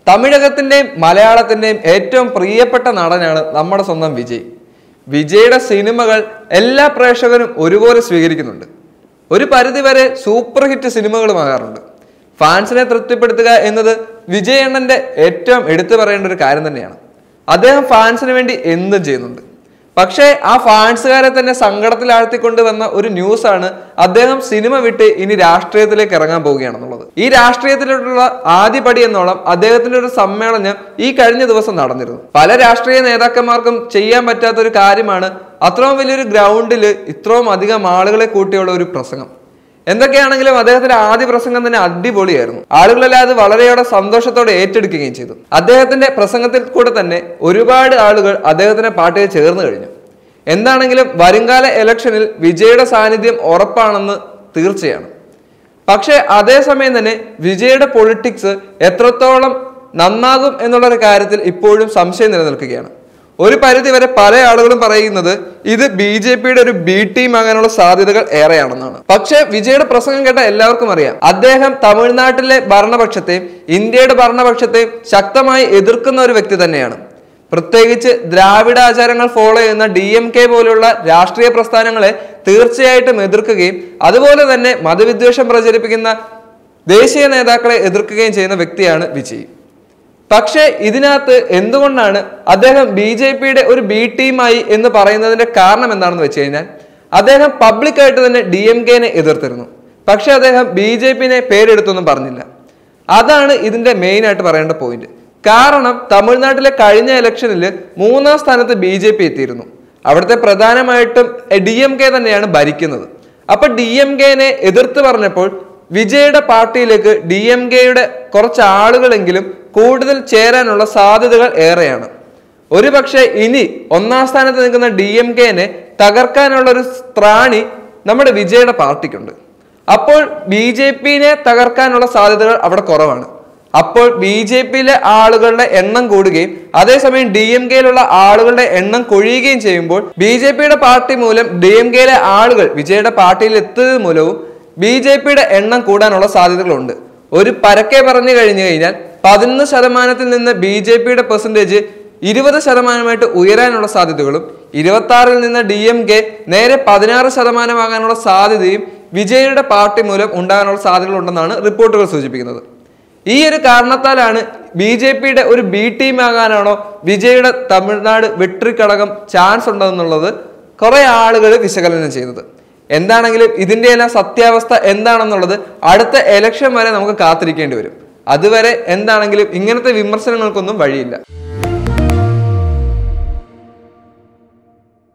തമിഴകത്തിന്റെയും മലയാളത്തിന്റെയും ഏറ്റവും പ്രിയപ്പെട്ട നടനാണ് നമ്മുടെ സ്വന്തം വിജയ് വിജയുടെ സിനിമകൾ എല്ലാ പ്രേക്ഷകരും ഒരുപോലെ സ്വീകരിക്കുന്നുണ്ട് ഒരു പരിധിവരെ സൂപ്പർ ഹിറ്റ് സിനിമകളുമാകാറുണ്ട് ഫാൻസിനെ തൃപ്തിപ്പെടുത്തുക എന്നത് വിജയ് അണ്ണന്റെ ഏറ്റവും എടുത്തു പറയേണ്ട ഒരു കാര്യം തന്നെയാണ് അദ്ദേഹം ഫാൻസിന് വേണ്ടി എന്തും ചെയ്യുന്നുണ്ട് പക്ഷേ ആ ഫാൻസുകാരെ തന്നെ സങ്കടത്തിലാഴ്ത്തിക്കൊണ്ട് വന്ന ഒരു ന്യൂസാണ് അദ്ദേഹം സിനിമ വിട്ട് ഇനി രാഷ്ട്രീയത്തിലേക്ക് ഇറങ്ങാൻ പോവുകയാണെന്നുള്ളത് ഈ രാഷ്ട്രീയത്തിലോട്ടുള്ള ആദ്യ പടി എന്നോളം അദ്ദേഹത്തിന്റെ ഒരു സമ്മേളനം ഈ കഴിഞ്ഞ ദിവസം നടന്നിരുന്നു പല രാഷ്ട്രീയ നേതാക്കന്മാർക്കും ചെയ്യാൻ പറ്റാത്ത ഒരു കാര്യമാണ് അത്രയും വലിയൊരു ഗ്രൗണ്ടിൽ ഇത്രയും അധികം ആളുകളെ കൂട്ടിയുള്ള ഒരു പ്രസംഗം എന്തൊക്കെയാണെങ്കിലും അദ്ദേഹത്തിന്റെ ആദ്യ പ്രസംഗം തന്നെ അടിപൊളിയായിരുന്നു ആളുകളെല്ലാം അത് വളരെയേറെ സന്തോഷത്തോടെ ഏറ്റെടുക്കുകയും ചെയ്തു അദ്ദേഹത്തിന്റെ പ്രസംഗത്തിൽ കൂടെ തന്നെ ഒരുപാട് ആളുകൾ അദ്ദേഹത്തിന്റെ പാർട്ടിയെ ചേർന്ന് കഴിഞ്ഞു എന്താണെങ്കിലും വരുംകാല ഇലക്ഷനിൽ വിജയുടെ സാന്നിധ്യം ഉറപ്പാണെന്ന് തീർച്ചയാണ് പക്ഷേ അതേസമയം തന്നെ വിജയുടെ പൊളിറ്റിക്സ് എത്രത്തോളം നന്നാകും എന്നുള്ളൊരു കാര്യത്തിൽ ഇപ്പോഴും സംശയം നിലനിൽക്കുകയാണ് ഒരു പരിധി വരെ പല ആളുകളും പറയുന്നത് ഇത് ബി ജെ പിയുടെ ഒരു ബി ടീം ആകാനുള്ള സാധ്യതകൾ ഏറെയാണെന്നാണ് പക്ഷേ വിജയുടെ പ്രസംഗം കേട്ട എല്ലാവർക്കും അറിയാം അദ്ദേഹം തമിഴ്നാട്ടിലെ ഭരണപക്ഷത്തെയും ഇന്ത്യയുടെ ഭരണപക്ഷത്തെയും ശക്തമായി എതിർക്കുന്ന ഒരു വ്യക്തി തന്നെയാണ് പ്രത്യേകിച്ച് ദ്രാവിഡാചാരങ്ങൾ ഫോളോ ചെയ്യുന്ന ഡി എം കെ പോലുള്ള രാഷ്ട്രീയ പ്രസ്ഥാനങ്ങളെ തീർച്ചയായിട്ടും എതിർക്കുകയും അതുപോലെ തന്നെ മതവിദ്വേഷം പ്രചരിപ്പിക്കുന്ന ദേശീയ നേതാക്കളെ എതിർക്കുകയും ചെയ്യുന്ന വ്യക്തിയാണ് വിജയ് പക്ഷേ ഇതിനകത്ത് എന്തുകൊണ്ടാണ് അദ്ദേഹം ബി ജെ പിയുടെ ഒരു ബി ടീമായി എന്ന് പറയുന്നതിന്റെ കാരണം എന്താണെന്ന് വെച്ച് കഴിഞ്ഞാൽ അദ്ദേഹം പബ്ലിക്കായിട്ട് തന്നെ ഡി എം കെനെ എതിർത്തിരുന്നു പക്ഷെ അദ്ദേഹം ബി ജെ പിനെ പേരെടുത്തൊന്നും പറഞ്ഞില്ല അതാണ് ഇതിന്റെ മെയിൻ ആയിട്ട് പറയേണ്ട പോയിന്റ് കാരണം തമിഴ്നാട്ടിലെ കഴിഞ്ഞ ഇലക്ഷനിൽ മൂന്നാം സ്ഥാനത്ത് ബി ജെ പി എത്തിയിരുന്നു അവിടുത്തെ പ്രധാനമായിട്ടും ഡി എം കെ തന്നെയാണ് ഭരിക്കുന്നത് അപ്പൊ ഡി എം കെനെ എതിർത്ത് പറഞ്ഞപ്പോൾ വിജയുടെ പാർട്ടിയിലേക്ക് ഡി എം കെയുടെ കുറച്ച് ആളുകളെങ്കിലും കൂടുതൽ ചേരാനുള്ള സാധ്യതകൾ ഏറെയാണ് ഒരുപക്ഷെ ഇനി ഒന്നാം സ്ഥാനത്ത് നിൽക്കുന്ന ഡി എം കെനെ തകർക്കാനുള്ള ഒരു ത്രാണി നമ്മുടെ വിജയുടെ പാർട്ടിക്കുണ്ട് അപ്പോൾ ബി ജെ പിനെ തകർക്കാനുള്ള സാധ്യതകൾ അവിടെ കുറവാണ് അപ്പോൾ ബി ജെ പിയിലെ ആളുകളുടെ എണ്ണം കൂടുകയും അതേസമയം ഡി എം കെയിലുള്ള ആളുകളുടെ എണ്ണം കൊഴിയുകയും ചെയ്യുമ്പോൾ ബി ജെ പിയുടെ പാർട്ടി മൂലം ഡി എം കെയിലെ ആളുകൾ വിജയുടെ പാർട്ടിയിൽ എത്തുന്നത് മൂലവും ബി ജെ പിയുടെ എണ്ണം കൂടാനുള്ള സാധ്യതകളുണ്ട് ഒരു പരക്കെ പറഞ്ഞു കഴിഞ്ഞു കഴിഞ്ഞാൽ പതിനൊന്ന് ശതമാനത്തിൽ നിന്ന് ബി ജെ പിയുടെ പെർസെൻറ്റേജ് ഇരുപത് ശതമാനമായിട്ട് ഉയരാനുള്ള സാധ്യതകളും ഇരുപത്തി ആറിൽ നിന്ന് ഡി എം കെ നേരെ പതിനാറ് ശതമാനമാകാനുള്ള സാധ്യതയും വിജയുടെ പാർട്ടി മൂലം ഉണ്ടാകാനുള്ള സാധ്യതകളുണ്ടെന്നാണ് റിപ്പോർട്ടുകൾ സൂചിപ്പിക്കുന്നത് ഈ ഒരു കാരണത്താലാണ് ബി ജെ പിയുടെ ഒരു ബി ടീം ആകാനാണോ വിജയുടെ തമിഴ്നാട് വെട്രിക്കടകം ചാൻസ് ഉണ്ടെന്നുള്ളത് കുറെ ആളുകൾ വിശകലനം ചെയ്യുന്നത് എന്താണെങ്കിലും ഇതിന്റെ എല്ലാം സത്യാവസ്ഥ എന്താണെന്നുള്ളത് അടുത്ത എലക്ഷൻ വരെ നമുക്ക് കാത്തിരിക്കേണ്ടി വരും അതുവരെ എന്താണെങ്കിലും ഇങ്ങനത്തെ വിമർശനങ്ങൾക്കൊന്നും വഴിയില്ല